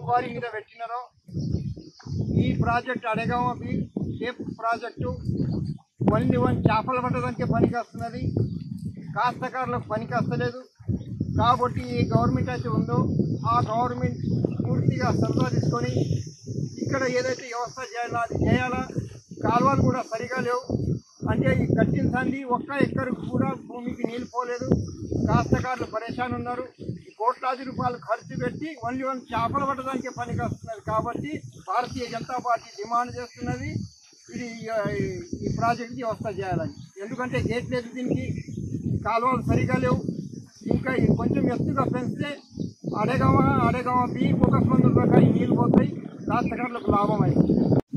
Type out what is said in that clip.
దుబారి మీద పెట్టినారో ఈ ప్రాజెక్ట్ అడగామ బి కేప్ ప్రాజెక్టు ఓన్లీ వన్ చేపలు పట్టడానికే పనికి వస్తున్నది కాస్తకారులకు పనికి వస్తలేదు కాబట్టి ఈ గవర్నమెంట్ అయితే ఉందో ఆ గవర్నమెంట్ పూర్తిగా సరదా తీసుకొని ఇక్కడ ఏదైతే వ్యవస్థ చేయాలో అది చేయాలా కాలువలు కూడా సరిగా లేవు అంటే ఈ కట్టిన సంది ఒక్క ఎక్కరు కూడా భూమికి నీళ్ళు పోలేదు కాస్తకారులు పరేషాన్ ఉన్నారు ఈ కోట్లాది రూపాయలు ఖర్చు పెట్టి ఓన్లీ వన్ చేపలు పట్టడానికే పనికి వస్తున్నది కాబట్టి భారతీయ జనతా పార్టీ డిమాండ్ చేస్తున్నది ఇది ఆ, ఈ- ఈ ప్రాజెక్ట్ వ్యవస్థ చేయాలని ఎందుకంటే గేట్ లేదు దీనికి కాలువలు సరిగా లేవు ఇంకా ఇది కొంచెం ఎత్తుగా పెంచితే అడగమ అడగమ బి ఫోకస్ మందుల దాకా ఈ నీళ్ళు పోతాయి కాస్తకారులకు లాభం అయింది